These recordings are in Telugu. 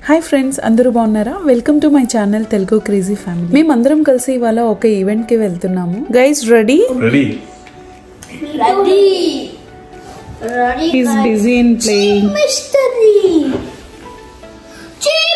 హాయ్ ఫ్రెండ్స్ అందరూ బాగున్నారా welcome to my channel Telugu crazy family మేమందరం కలిసి ఇవాళ ఒక ఈవెంట్ కి వెళ్తున్నాము guys ready ready Ready. Ready. He's busy in playing Mystery. Cheetah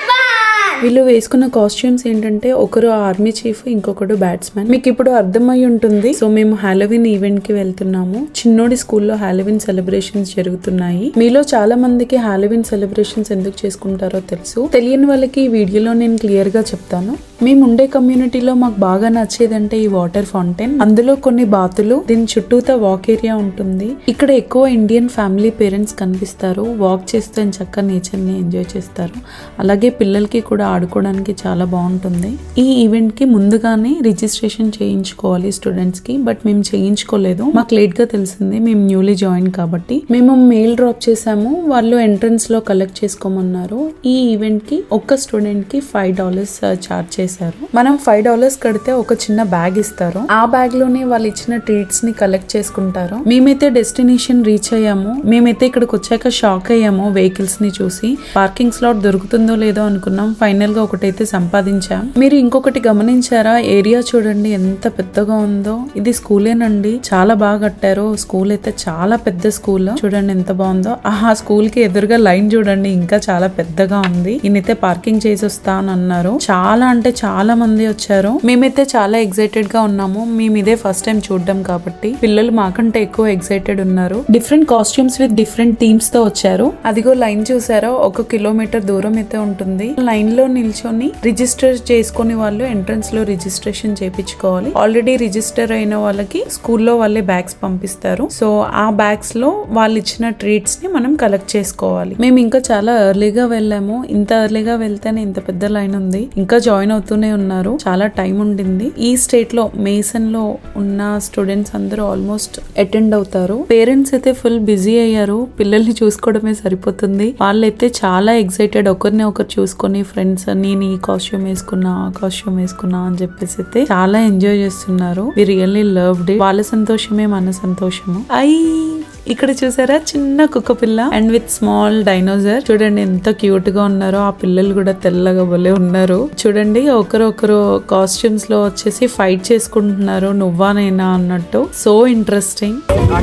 Man. వీళ్ళు వేసుకున్న కాస్ట్యూమ్స్ ఏంటంటే ఒకరు ఆర్మీ చీఫ్ ఇంకొకడు బ్యాట్స్మెన్ మీకు ఇప్పుడు అర్థమై ఉంటుంది సో మేము హాలోవిన్ ఈవెంట్ కి వెళ్తున్నాము చిన్నోడి స్కూల్లో హాలోవిన్ సెలబ్రేషన్స్ జరుగుతున్నాయి మీలో చాలా మందికి హాలోవిన్ సెలబ్రేషన్స్ ఎందుకు చేసుకుంటారో తెలుసు తెలియని వాళ్ళకి ఈ వీడియోలో నేను క్లియర్ గా చెప్తాను మేము ఉండే కమ్యూనిటీలో మాకు బాగా నచ్చేదంటే ఈ వాటర్ ఫౌంటైన్ అందులో కొన్ని బాతులు దీని చుట్టూతా వాక్ ఏరియా ఉంటుంది ఇక్కడ ఎక్కువ ఇండియన్ ఫ్యామిలీ పేరెంట్స్ కనిపిస్తారు వాక్ చేస్తూ చక్కగా నేచర్ ని ఎంజాయ్ చేస్తారు అలాగే పిల్లలకి కూడా ఆడుకోవడానికి చాలా బాగుంటుంది ఈ ఈవెంట్ కి ముందుగానే రిజిస్ట్రేషన్ చేయించుకోవాలి స్టూడెంట్స్ కి బట్ మేము చేయించుకోలేదు మాకు లేట్ గా తెలిసింది మేము న్యూలీ జాయిన్ కాబట్టి మేము మెయిల్ డ్రాప్ చేసాము వాళ్ళు ఎంట్రన్స్ లో కలెక్ట్ చేసుకోమన్నారు ఈ ఈవెంట్ కి ఒక్క స్టూడెంట్ కి ఫైవ్ డాలర్స్ చార్జ్ చేశారు మనం ఫైవ్ డాలర్స్ కడితే ఒక చిన్న బ్యాగ్ ఇస్తారు ఆ బ్యాగ్ లోనే వాళ్ళు ఇచ్చిన ట్రీట్స్ ని కలెక్ట్ చేసుకుంటారు మేమైతే డెస్టినేషన్ రీచ్ అయ్యాము మేమైతే ఇక్కడికి వచ్చాక షాక్ అయ్యాము వెహికల్స్ ని చూసి పార్కింగ్ స్లాట్ దొరుకుతుందో లేదో అనుకున్నాం ఫైనల్ గా ఒకటైతే సంపాదించాం మీరు ఇంకొకటి గమనించారా ఏరియా చూడండి ఎంత పెద్దగా ఉందో ఇది స్కూలేనండి చాలా బాగా కట్టారు స్కూల్ అయితే చాలా పెద్ద స్కూల్ చూడండి ఎంత బాగుందో ఆ స్కూల్ కి ఎదురుగా లైన్ చూడండి ఇంకా చాలా పెద్దగా ఉంది ఈయనైతే పార్కింగ్ చేసి వస్తా అని అన్నారు చాలా అంటే చాలా మంది వచ్చారు మేమైతే చాలా ఎక్సైటెడ్ గా ఉన్నాము మేము ఇదే ఫస్ట్ టైం చూడడం కాబట్టి పిల్లలు మాకంటే ఎక్కువ ఎక్సైటెడ్ ఉన్నారు different costumes with different themes తో వచ్చారు అదిగో లైన్ చూసారా ఒక కిలోమీటర్ దూరం అయితే ఉంటుంది లైన్ లో నిల్చొని రిజిస్టర్ చేసుకుని వాళ్ళు ఎంట్రన్స్ లో రిజిస్ట్రేషన్ చేయించుకోవాలి ఆల్రెడీ రిజిస్టర్ అయిన వాళ్ళకి స్కూల్లో వాళ్ళే బ్యాగ్స్ పంపిస్తారు సో ఆ బ్యాగ్స్ లో వాళ్ళు ఇచ్చిన ట్రీట్స్ ని మనం కలెక్ట్ చేసుకోవాలి మేము ఇంకా చాలా ఎర్లీగా వెళ్ళాము ఇంత ఎర్లీగా వెళ్తేనే ఇంత పెద్ద లైన్ ఉంది ఇంకా జాయిన్ అవుతూనే ఉన్నారు చాలా టైం ఉండింది ఈ స్టేట్ లో మేసన్ లో ఉన్న స్టూడెంట్స్ అందరూ ఆల్మోస్ట్ అటెండ్ అవుతారు పేరెంట్స్ అయితే ఫుల్ బిజీ అయ్యారు పిల్లల్ని చూసుకోవడమే సరిపోతుంది వాళ్ళైతే చాలా ఎక్సైటెడ్ ఒకరిని ఒకరు చూసుకొని ఫ్రెండ్స్ నేను ఈ కాస్ట్యూమ్ వేసుకున్నా ఆ కాస్ట్యూమ్ వేసుకున్నా అని చెప్పేసి అయితే చాలా ఎంజాయ్ చేస్తున్నారు వి రియల్లీ లవ్ డే వాళ్ళ సంతోషమే మన సంతోషము ఐ ఇక్కడ చూసారా చిన్న కుక్క పిల్ల అండ్ విత్ స్మాల్ డైనోజర్ చూడండి ఎంత క్యూట్ గా ఉన్నారో ఆ పిల్లలు కూడా తెల్లగా భలే ఉన్నారు చూడండి ఒకరు ఒకరు కాస్ట్యూమ్స్ లో వచ్చేసి ఫైట్ చేసుకుంటున్నారు నువ్వా నేనా అన్నట్టు సో ఇంట్రెస్టింగ్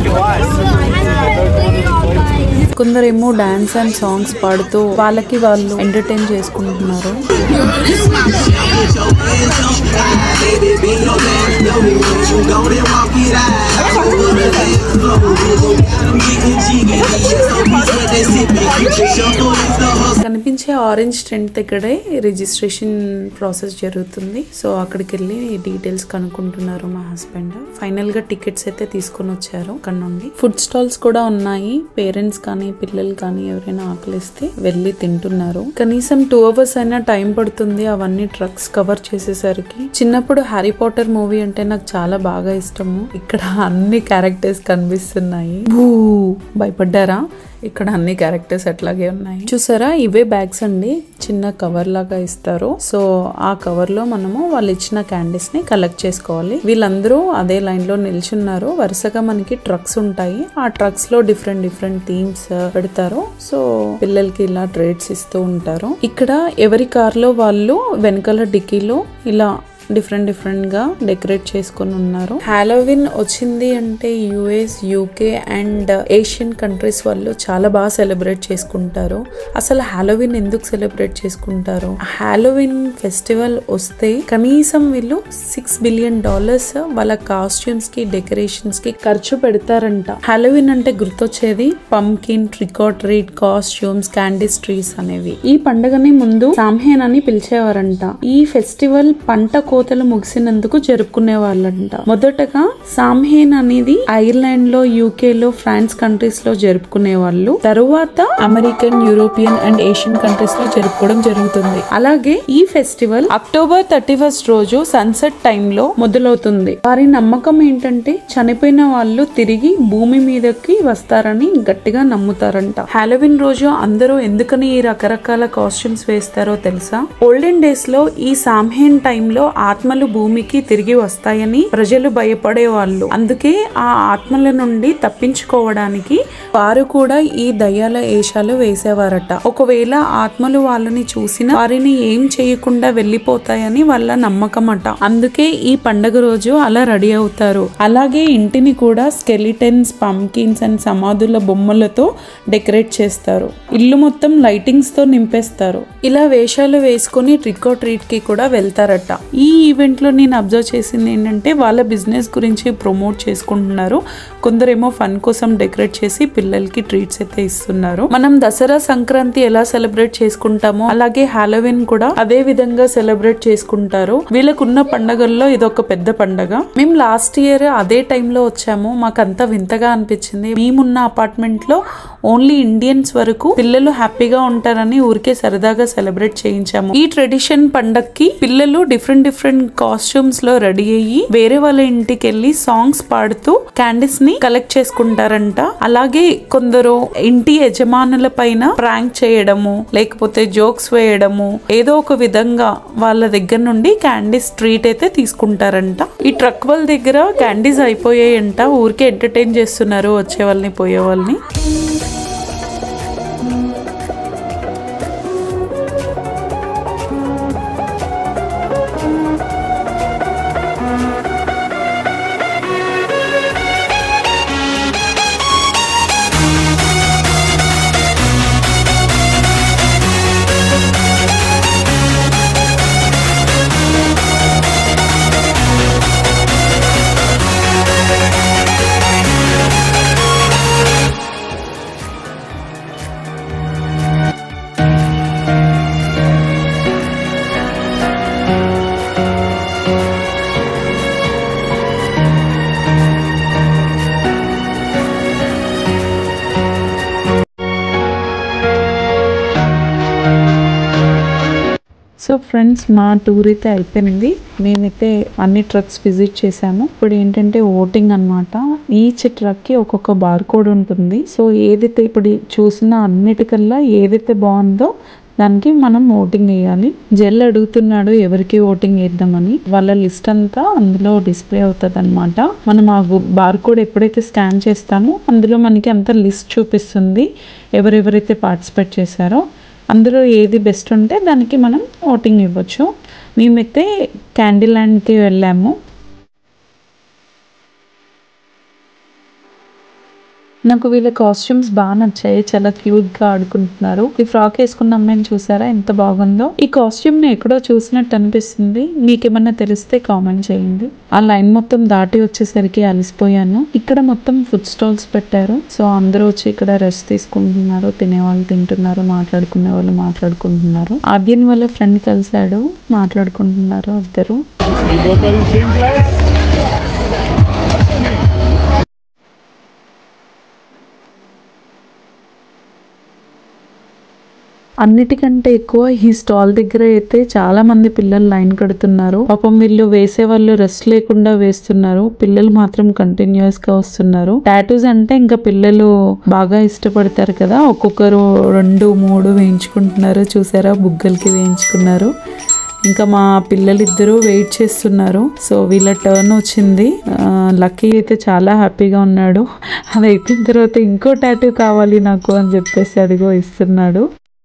కొందరేమో డాన్స్ అండ్ సాంగ్స్ పాడుతూ వాళ్ళకి వాళ్ళు ఎంటర్టైన్ చేసుకుంటున్నారు కనిపించే ఆరెంజ్ టెంట్ దగ్గరే రిజిస్ట్రేషన్ ప్రాసెస్ జరుగుతుంది సో అక్కడికి వెళ్ళి డీటెయిల్స్ కనుక్కుంటున్నారు మా హస్బెండ్ ఫైనల్ గా టికెట్స్ అయితే తీసుకొని వచ్చారు అక్కడ నుండి ఫుడ్ స్టాల్స్ కూడా ఉన్నాయి పేరెంట్స్ కానీ పిల్లలు కానీ ఎవరైనా ఆకలిస్తే వెళ్ళి తింటున్నారు కనీసం టూ అవర్స్ అయినా టైం పడుతుంది అవన్నీ ట్రక్స్ కవర్ చేసేసరికి చిన్నప్పుడు హ్యారీ పాటర్ మూవీ అంటే నాకు చాలా బాగా ఇష్టము ఇక్కడ అన్ని క్యారెక్టర్స్ కనిపిస్తున్నాయి భూ భయపడ్డారా ఇక్కడ అన్ని క్యారెక్టర్స్ అట్లాగే ఉన్నాయి చూసారా ఇవే బ్యాగ్స్ అండి చిన్న కవర్ లాగా ఇస్తారు సో ఆ కవర్ లో మనము వాళ్ళు ఇచ్చిన క్యాండీస్ ని కలెక్ట్ చేసుకోవాలి వీళ్ళందరూ అదే లైన్ లో నిల్చున్నారు వరుసగా మనకి ట్రక్స్ ఉంటాయి ఆ ట్రక్స్ లో డిఫరెంట్ డిఫరెంట్ థీమ్స్ పెడతారు సో పిల్లలకి ఇలా ట్రేడ్స్ ఇస్తూ ఉంటారు ఇక్కడ ఎవరి కార్ లో వాళ్ళు వెనకాల డిక్కీలో ఇలా డిఫరెంట్ డిఫరెంట్ గా డెకరేట్ చేసుకొని ఉన్నారు హాలోవిన్ వచ్చింది అంటే US UK and Asian countries వాళ్ళు చాలా బాగా సెలబ్రేట్ చేసుకుంటారు అసలు హాలోవిన్ ఎందుకు సెలబ్రేట్ చేసుకుంటారు హాలోవిన్ ఫెస్టివల్ వస్తే కనీసం వీళ్ళు సిక్స్ బిలియన్ డాలర్స్ వాళ్ళ కాస్ట్యూమ్స్ కి డెకరేషన్స్ కి ఖర్చు పెడతారంట హాలోవిన్ అంటే గుర్తొచ్చేది pumpkin trick or treat costumes candies trees అనేవి ఈ పండుగని ముందు సామ్హేన్ అని పిలిచేవారంట ఈ ఫెస్టివల్ పంట కోతలు ముగిసినందుకు జరుపుకునే వాళ్ళంట మొదటగా సామ్హేన్ అనేది ఐర్లాండ్ లో యూకే లో ఫ్రాన్స్ కంట్రీస్ లో జరుపుకునే వాళ్ళు తరువాత American European and Asian countries లో జరుపుకోవడం జరుగుతుంది అలాగే ఈ ఫెస్టివల్ అక్టోబర్ థర్టీ ఫస్ట్ రోజు సన్సెట్ టైం లో మొదలవుతుంది వారి నమ్మకం ఏంటంటే చనిపోయిన వాళ్ళు తిరిగి భూమి మీదకి వస్తారని గట్టిగా నమ్ముతారంట హాలోవిన్ రోజు అందరూ ఎందుకని ఈ రకరకాల కాస్ట్యూమ్స్ వేస్తారో తెలుసా ఓల్డెన్ డేస్ లో ఈ సామ్హేన్ టైంలో ఆత్మలు భూమికి తిరిగి వస్తాయని ప్రజలు భయపడేవాళ్ళు అందుకే ఆ ఆత్మల నుండి తప్పించుకోవడానికి వారు కూడా ఈ దయ్యాల వేషాలు వేసేవారట ఒకవేళ ఆత్మలు వాళ్ళని చూసిన వారిని ఏం చేయకుండా వెళ్ళిపోతాయని వాళ్ళ నమ్మకమట అందుకే ఈ పండగ రోజు అలా రెడీ అవుతారు అలాగే ఇంటిని కూడా స్కెలిటన్స్ పంకిన్స్ అండ్ సమాధుల బొమ్మలతో డెకరేట్ చేస్తారు ఇల్లు మొత్తం లైటింగ్స్ తో నింపేస్తారు ఇలా వేషాలు వేసుకొని ట్రిక్ ఆర్ ట్రీట్ కి కూడా వెళ్తారట ఈ ఈవెంట్ లో నేను అబ్జర్వ్ చేసింది ఏంటంటే వాళ్ళ బిజినెస్ గురించి ప్రమోట్ చేసుకుంటున్నారు కొందరేమో ఫన్ కోసం డెకరేట్ చేసి పిల్లలకి ట్రీట్స్ అయితే ఇస్తున్నారు మనం దసరా సంక్రాంతి ఎలా సెలబ్రేట్ చేసుకుంటామో అలాగే హాలోవిన్ కూడా అదే విధంగా సెలబ్రేట్ చేసుకుంటారు వీళ్ళకున్న పండగల్లో ఇదొక పెద్ద పండగ మేము లాస్ట్ ఇయర్ అదే టైంలో వచ్చాము మాకంతా వింతగా అనిపించింది మేమున్న అపార్ట్మెంట్ లో ఓన్లీ ఇండియన్స్ వరకు పిల్లలు హ్యాపీగా ఉంటారని ఊరికే సరదాగా సెలబ్రేట్ చేయించాము ఈ ట్రెడిషన్ పండక్కి పిల్లలు డిఫరెంట్ డిఫరెంట్ కాస్ట్యూమ్స్ లో రెడీ అయ్యి వేరే వాళ్ళ ఇంటికి వెళ్ళి సాంగ్స్ పాడుతూ క్యాండిల్స్ ని కలెక్ట్ చేసుకుంటారంట అలాగే కొందరు ఇంటి యజమానుల పైన ప్రాంక్ చేయడము లేకపోతే జోక్స్ వేయడము ఏదో ఒక విధంగా వాళ్ళ దగ్గర నుండి క్యాండీస్ ట్రీట్ అయితే తీసుకుంటారంట ఈ ట్రక్ వాళ్ళ దగ్గర క్యాండీస్ అయిపోయాయంట ఊరికే ఎంటర్టైన్ చేస్తున్నారు వచ్చే వాళ్ళని పోయే వాళ్ళని సో ఫ్రెండ్స్ మా టూర్ అయితే అయిపోయింది మేమైతే అన్ని ట్రక్స్ విజిట్ చేసాము ఇప్పుడు ఏంటంటే ఓటింగ్ అన్నమాట ఈచ్ ట్రక్కి ఒక్కొక్క బార్ కోడ్ ఉంటుంది సో ఏదైతే ఇప్పుడు చూసిన అన్నిటికల్లా ఏదైతే బాగుందో దానికి మనం ఓటింగ్ వేయాలి జెల్ అడుగుతున్నాడు ఎవరికి ఓటింగ్ వేద్దామని వాళ్ళ లిస్ట్ అంతా అందులో డిస్ప్లే అవుతుంది అనమాట మనం ఆ బార్ కోడ్ ఎప్పుడైతే స్కాన్ చేస్తామో అందులో మనకి అంత లిస్ట్ చూపిస్తుంది ఎవరెవరైతే పార్టిసిపేట్ చేశారో అందులో ఏది బెస్ట్ ఉంటే దానికి మనం ఓటింగ్ ఇవ్వచ్చు మేమైతే క్యాండిల్ ల్యాండ్కి వెళ్ళాము నాకు వీళ్ళ కాస్ట్యూమ్స్ బాగా నచ్చాయి చాలా క్యూట్ గా ఆడుకుంటున్నారు ఈ ఫ్రాక్ వేసుకున్న అమ్మాయిని చూసారా ఎంత బాగుందో ఈ కాస్ట్యూమ్ ని ఎక్కడో చూసినట్టు అనిపిస్తుంది మీకేమన్నా తెలిస్తే కామెంట్ చేయండి ఆ లైన్ మొత్తం దాటి వచ్చేసరికి అలసిపోయాను ఇక్కడ మొత్తం ఫుడ్ స్టాల్స్ పెట్టారు సో అందరూ వచ్చి ఇక్కడ రెస్ట్ తీసుకుంటున్నారు తినేవాళ్ళు తింటున్నారు మాట్లాడుకునే వాళ్ళు మాట్లాడుకుంటున్నారు ఆద్యన్ వాళ్ళ ఫ్రెండ్ కలిసాడు మాట్లాడుకుంటున్నారు ఇద్దరు అన్నిటికంటే ఎక్కువ ఈ స్టాల్ దగ్గర అయితే చాలా మంది పిల్లలు లైన్ కడుతున్నారు పాపం వీళ్ళు వేసే వాళ్ళు రెస్ట్ లేకుండా వేస్తున్నారు పిల్లలు మాత్రం కంటిన్యూస్ గా వస్తున్నారు టాటూస్ అంటే ఇంకా పిల్లలు బాగా ఇష్టపడతారు కదా ఒక్కొక్కరు రెండు మూడు వేయించుకుంటున్నారు చూసారా బుగ్గలకి వేయించుకున్నారు ఇంకా మా పిల్లలిద్దరూ వెయిట్ చేస్తున్నారు సో వీళ్ళ టర్న్ వచ్చింది లక్కీ అయితే చాలా హ్యాపీగా ఉన్నాడు అది అయిపోయిన తర్వాత ఇంకో టాటూ కావాలి నాకు అని చెప్పేసి అదిగో ఇస్తున్నాడు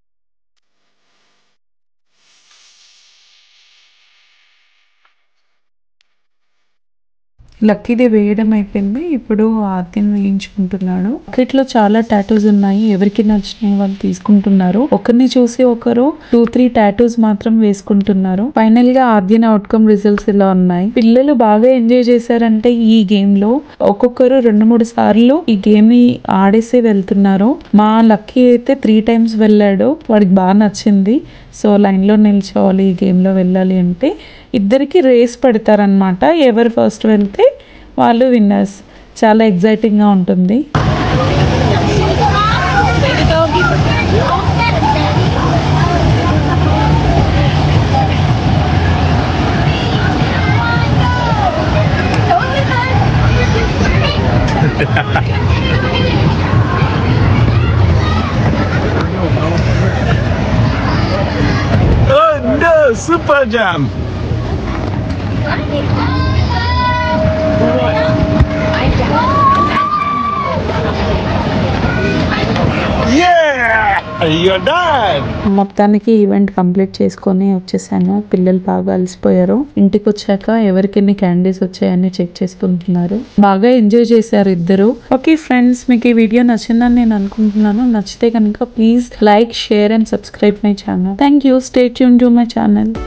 లక్కీది వేయడం అయిపోయింది ఇప్పుడు ఆద్యం వేయించుకుంటున్నాడు లో చాలా టాటూస్ ఉన్నాయి ఎవరికి నచ్చినాయి వాళ్ళు తీసుకుంటున్నారు ఒకరిని చూసి ఒకరు టూ త్రీ టాటూస్ మాత్రం వేసుకుంటున్నారు ఫైనల్ గా ఆద్యన్ అవుట్కమ్ రిజల్ట్స్ ఇలా ఉన్నాయి పిల్లలు బాగా ఎంజాయ్ చేశారంటే ఈ గేమ్ లో ఒక్కొక్కరు రెండు మూడు సార్లు ఈ గేమ్ ని ఆడేసి వెళ్తున్నారు మా లక్కీ అయితే త్రీ టైమ్స్ వెళ్ళాడు వాడికి బాగా నచ్చింది సో లైన్లో నిల్చోవాలి ఈ గేమ్లో వెళ్ళాలి అంటే ఇద్దరికి రేస్ పెడతారనమాట ఎవరు ఫస్ట్ వెళ్తే వాళ్ళు విన్నర్స్ చాలా ఎగ్జైటింగ్గా ఉంటుంది Oh no, Super Jam! Yeah! You're done! మొత్తానికి ఈవెంట్ కంప్లీట్ చేసుకొని వచ్చేసాను పిల్లలు బాగా అలసిపోయారు ఇంటికి వచ్చాక ఎవరికి ఎన్ని క్యాండీస్ వచ్చాయని చెక్ చేసుకుంటున్నారు బాగా ఎంజాయ్ చేశారు ఇద్దరు ఓకే ఫ్రెండ్స్ మీకు ఈ వీడియో నచ్చిందని నేను అనుకుంటున్నాను నచ్చితే కనుక please like share and subscribe my channel thank you stay tune to my channel